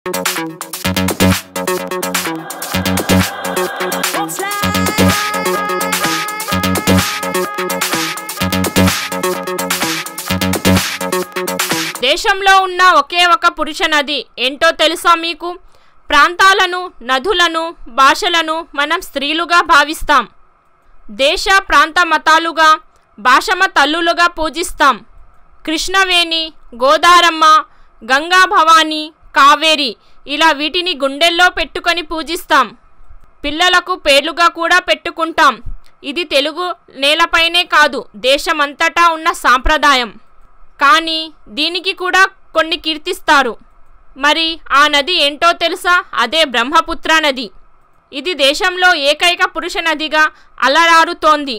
దేశంలో ఉన్న ఒకే ఒక పురుష నది ఏంటో తెలుసా మీకు ప్రాంతాలను నదులను భాషలను మనం స్త్రీలుగా భావిస్తాం దేశ ప్రాంత మతాలుగా భాషమ తల్లులుగా పూజిస్తాం కృష్ణవేణి గోదారమ్మ గంగా భవాని కావేరి ఇలా వీటిని గుండెల్లో పెట్టుకొని పూజిస్తాం పిల్లలకు పేర్లుగా కూడా పెట్టుకుంటాం ఇది తెలుగు నేలపైనే కాదు దేశమంతటా ఉన్న సాంప్రదాయం కానీ దీనికి కూడా కొన్ని కీర్తిస్తారు మరి ఆ నది ఏంటో తెలుసా అదే బ్రహ్మపుత్ర నది ఇది దేశంలో ఏకైక పురుష నదిగా అలరారుతోంది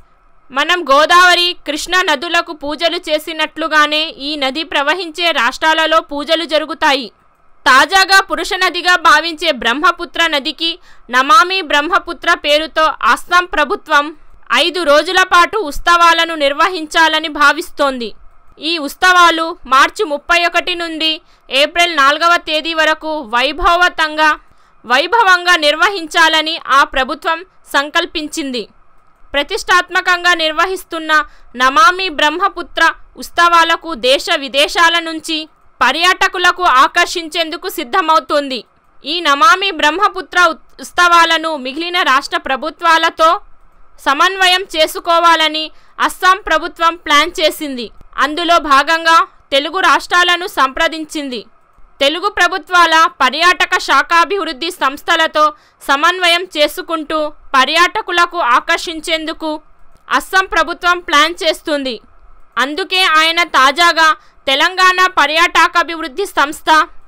మనం గోదావరి కృష్ణ నదులకు పూజలు చేసినట్లుగానే ఈ నది ప్రవహించే రాష్ట్రాలలో పూజలు జరుగుతాయి తాజాగా పురుష నదిగా భావించే బ్రహ్మపుత్ర నదికి నమామి బ్రహ్మపుత్ర పేరుతో అస్సాం ప్రభుత్వం ఐదు రోజుల పాటు ఉత్సవాలను నిర్వహించాలని భావిస్తోంది ఈ ఉత్సవాలు మార్చి ముప్పై ఒకటి నుండి ఏప్రిల్ నాలుగవ తేదీ వరకు వైభవతంగా వైభవంగా నిర్వహించాలని ఆ ప్రభుత్వం సంకల్పించింది ప్రతిష్టాత్మకంగా నిర్వహిస్తున్న నమామి బ్రహ్మపుత్ర ఉత్సవాలకు దేశ విదేశాల నుంచి పర్యాటకులకు ఆకర్షించేందుకు సిద్ధమవుతోంది ఈ నమామి బ్రహ్మపుత్ర ఉత్సవాలను మిగిలిన రాష్ట్ర ప్రభుత్వాలతో సమన్వయం చేసుకోవాలని అస్సాం ప్రభుత్వం ప్లాన్ చేసింది అందులో భాగంగా తెలుగు రాష్ట్రాలను సంప్రదించింది తెలుగు ప్రభుత్వాల పర్యాటక శాఖాభివృద్ధి సంస్థలతో సమన్వయం చేసుకుంటూ పర్యాటకులకు ఆకర్షించేందుకు అస్సాం ప్రభుత్వం ప్లాన్ చేస్తుంది అందుకే ఆయన తాజాగా తెలంగాణ పర్యాటకాభివృద్ధి సంస్థ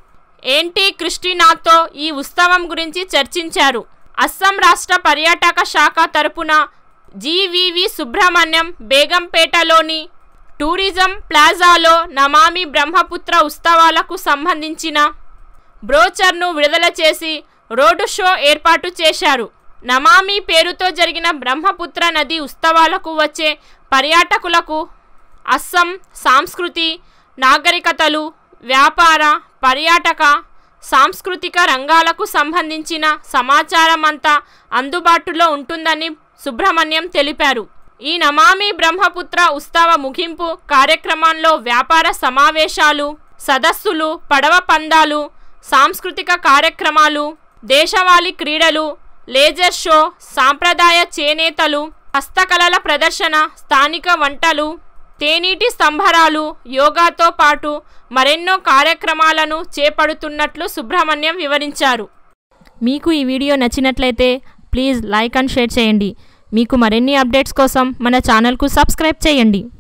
ఏంటి క్రిస్టినాతో ఈ ఉత్సవం గురించి చర్చించారు అస్సాం రాష్ట్ర పర్యాటక శాఖ తరపున జీవివి సుబ్రహ్మణ్యం బేగంపేటలోని టూరిజం ప్లాజాలో నమామి బ్రహ్మపుత్ర ఉత్సవాలకు సంబంధించిన బ్రోచర్ను విడుదల చేసి రోడ్డు షో ఏర్పాటు చేశారు నమామి పేరుతో జరిగిన బ్రహ్మపుత్ర నది ఉత్సవాలకు వచ్చే పర్యాటకులకు అస్సాం సాంస్కృతి నాగరికతలు వ్యాపార పర్యాటక సాంస్కృతిక రంగాలకు సంబంధించిన సమాచారం అంతా అందుబాటులో ఉంటుందని సుబ్రహ్మణ్యం తెలిపారు ఈ నమామి బ్రహ్మపుత్ర ఉత్సవ ముగింపు కార్యక్రమంలో వ్యాపార సమావేశాలు సదస్సులు పడవ పందాలు సాంస్కృతిక కార్యక్రమాలు దేశవాళీ క్రీడలు లేజర్ షో సాంప్రదాయ చేనేతలు హస్తకళల ప్రదర్శన స్థానిక వంటలు తేనీటి సంబరాలు యోగాతో పాటు మరెన్నో కార్యక్రమాలను చేపడుతున్నట్లు సుబ్రహ్మణ్యం వివరించారు మీకు ఈ వీడియో నచ్చినట్లయితే ప్లీజ్ లైక్ అండ్ షేర్ చేయండి మీకు మరిన్ని అప్డేట్స్ కోసం మన ఛానల్కు సబ్స్క్రైబ్ చేయండి